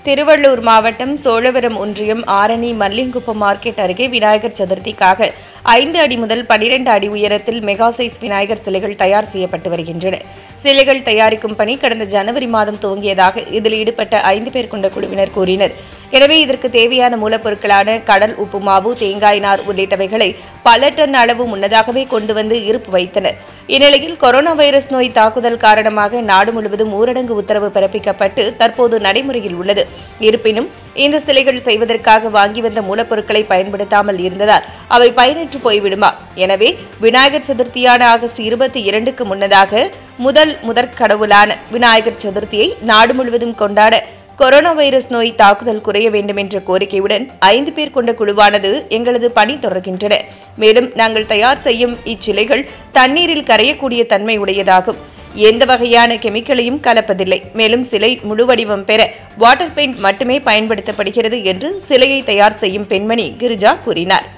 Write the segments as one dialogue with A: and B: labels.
A: திருவள்ளூர் மாவட்டம் சோழவரம் ஒன்றியம் ஆரணி மல்லிங்குப்பம் மார்க்கெட் அருகே விநாயகர் சதுர்த்திக்காக ஐந்து அடி முதல் பனிரெண்டு அடி உயரத்தில் மெகா சைஸ் விநாயகர் சிலைகள் தயார் செய்யப்பட்டு வருகின்றன சிலைகள் தயாரிக்கும் பணி கடந்த ஜனவரி மாதம் துவங்கியதாக இதில் ஈடுபட்ட ஐந்து பேர் கொண்ட குழுவினர் கூறினர் எனவே இதற்கு தேவையான மூலப்பொருட்களான கடல் உப்பு மாவு தேங்காய் நார் உள்ளிட்டவைகளை பல டன் அளவு முன்னதாகவே கொண்டு வந்து இருப்பு வைத்தனர் இந்நிலையில் கொரோனா வைரஸ் நோய் தாக்குதல் காரணமாக நாடு முழுவதும் ஊரடங்கு உத்தரவு பிறப்பிக்கப்பட்டு தற்போது நடைமுறையில் உள்ளது இருப்பினும் இந்த சிலைகள் செய்வதற்காக வாங்கி வந்த மூலப்பொருட்களை பயன்படுத்தாமல் இருந்ததால் அவை பயனற்று போய்விடுமா எனவே விநாயகர் சதுர்த்தியான ஆகஸ்ட் இருபத்தி இரண்டுக்கு முன்னதாக முதல் முதற் கடவுளான விநாயகர் சதுர்த்தியை நாடு முழுவதும் கொண்டாட கொரோனா வைரஸ் நோய் தாக்குதல் குறைய வேண்டும் என்ற கோரிக்கையுடன் ஐந்து பேர் கொண்ட குழுவானது எங்களது பணி தொடர்கின்றன மேலும் நாங்கள் தயார் செய்யும் இச்சிலைகள் தண்ணீரில் கரையக்கூடிய தன்மை உடையதாகும் எந்த வகையான கெமிக்கலையும் கலப்பதில்லை மேலும் சிலை முழுவடிவம் பெற வாட்டர் பெயிண்ட் மட்டுமே பயன்படுத்தப்படுகிறது என்று சிலையை தயார் செய்யும் பெண்மணி கிரிஜா கூறினார்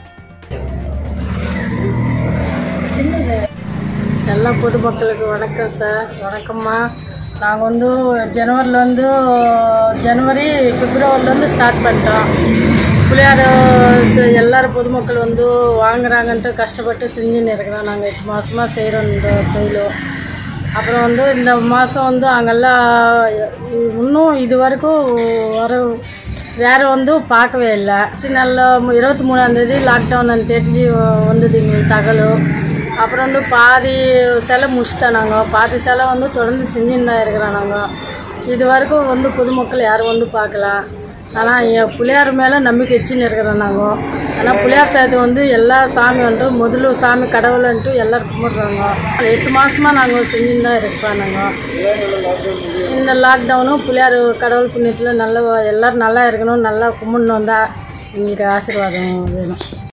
B: எல்லா பொதுமக்களுக்கு வணக்கம் சார் வணக்கம்மா நாங்கள் வந்து ஜனவரியில் வந்து ஜனவரி பிப்ரவரிலேருந்து ஸ்டார்ட் பண்ணிட்டோம் பிள்ளையார ச- எல்லாரும் பொதுமக்கள் வந்து வாங்குறாங்கன்ட்டு கஷ்டப்பட்டு செஞ்சுன்னு இருக்கிறோம் நாங்கள் எட்டு மாதமாக செய்கிறோம் இந்த தொழில் அப்புறம் வந்து இந்த மாதம் வந்து அங்கெல்லாம் இன்னும் இது வரைக்கும் வர வேறு வந்து பார்க்கவே இல்லை நல்ல இருபத்தி மூணாந்தேதி லாக்டவுன் தெரிஞ்சு வந்தது எங்களுக்கு தகவல் அப்புறம் வந்து பாதி சிலை முடிச்சிட்டோம் நாங்கள் பாதி சிலை வந்து தொடர்ந்து செஞ்சுன்னு தான் இருக்கிறோம் நாங்கள் இது வரைக்கும் வந்து பொதுமக்கள் யாரும் வந்து பார்க்கல ஆனால் என் பிள்ளையார் மேலே நம்பிக்கை வச்சுன்னு இருக்கிறோம் நாங்கள் ஆனால் பிள்ளையார் சாயத்தை வந்து எல்லா சாமி வந்து முதல்ல சாமி கடவுள்ன்ட்டு எல்லாரும் கும்பிட்றாங்க எட்டு மாதமாக நாங்கள் செஞ்சுன்னு தான் இருக்கிறோம் நாங்கள் இந்த லாக்டவுனும் பிள்ளையார் கடவுள் புண்ணியத்தில் நல்ல எல்லோரும் நல்லா இருக்கணும் நல்லா கும்பிடணும் தான் எங்களுக்கு ஆசீர்வாதம் வேணும்